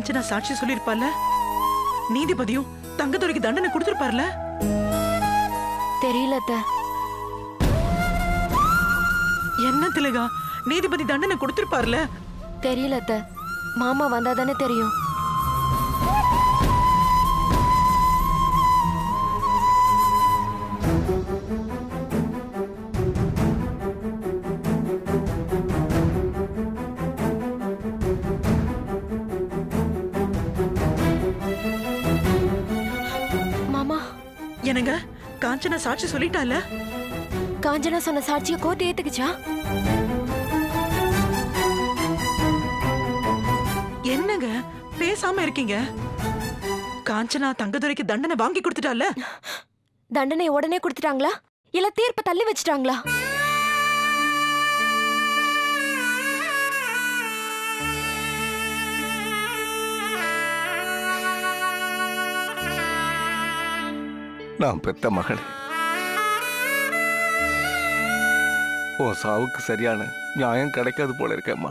காஞ்சனா சாட்சி சொல்லிருப்பார்ல நீதிபதியும் தங்கத்துறைக்கு தண்டனை கொடுத்திருப்பார்ல தெரியல அத்தை என்ன திலகா நீதிபதி தண்டனை கொடுத்திருப்பார்ல தெரியல அத்தை மாமா வந்தா தானே தெரியும் மாமா என்னங்க காஞ்சனா சாட்சி சொல்லிட்டால காஞ்சனா சொன்ன சாட்சியை கோர்ட் ஏத்துக்குச்சா என்னங்க பேசாம இருக்கீங்க காஞ்சனா தங்கதுரைக்கு தண்டனை வாங்கி கொடுத்துட்டால தண்டனை உடனே கொடுத்துட்டாங்களா இல்ல தீர்ப்பை தள்ளி வச்சிட்டாங்களா நான் பெத்த மகள் உன் சாவுக்கு சரியான நியாயம் கிடைக்காது போல இருக்கேம்மா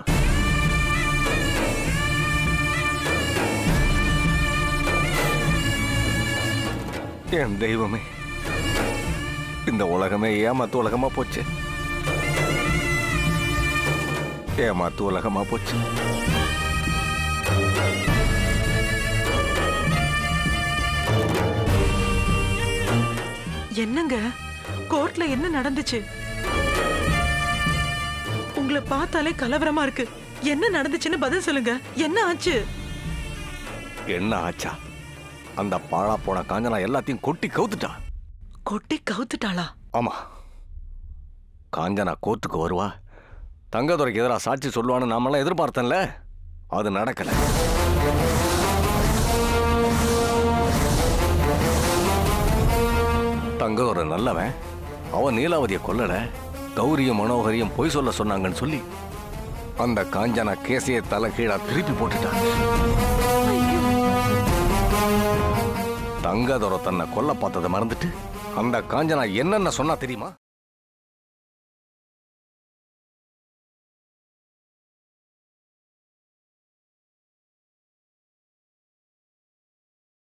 என் தெய்வமே இந்த உலகமே ஏமாத்து உலகமா போச்சு ஏமாத்து உலகமா போச்சு என்னங்க கோர்ட்ல என்ன நடந்துச்சு உங்களை பார்த்தாலே கலவரமா இருக்கு என்ன நடந்துச்சுன்னு பதில் சொல்லுங்க என்ன ஆச்சு என்ன ஆச்சா அந்த பாழா போன காஞ்சனா எல்லாத்தையும் கொட்டி கவுத்துட்டான் கொட்டி கவுத்துட்டாளா ஆமா காஞ்சனா கோர்ட்டுக்கு வருவா தங்கதுரைக்கு எதிராக சாட்சி சொல்லுவான்னு நாமெல்லாம் எதிர்பார்த்தேன்ல அது நடக்கல தங்கதுரை நல்லவன் அவன் நீலாவதியை கொல்லல கௌரியும் மனோகரியும் பொய் சொல்ல சொன்னாங்கன்னு சொல்லி அந்த காஞ்சனா கேசையை தலை கீழா திருப்பி போட்டுட்டான் தங்கதுரை தன்னை கொல்ல பார்த்ததை மறந்துட்டு அந்த காஞ்சனா என்னென்ன சொன்னா தெரியுமா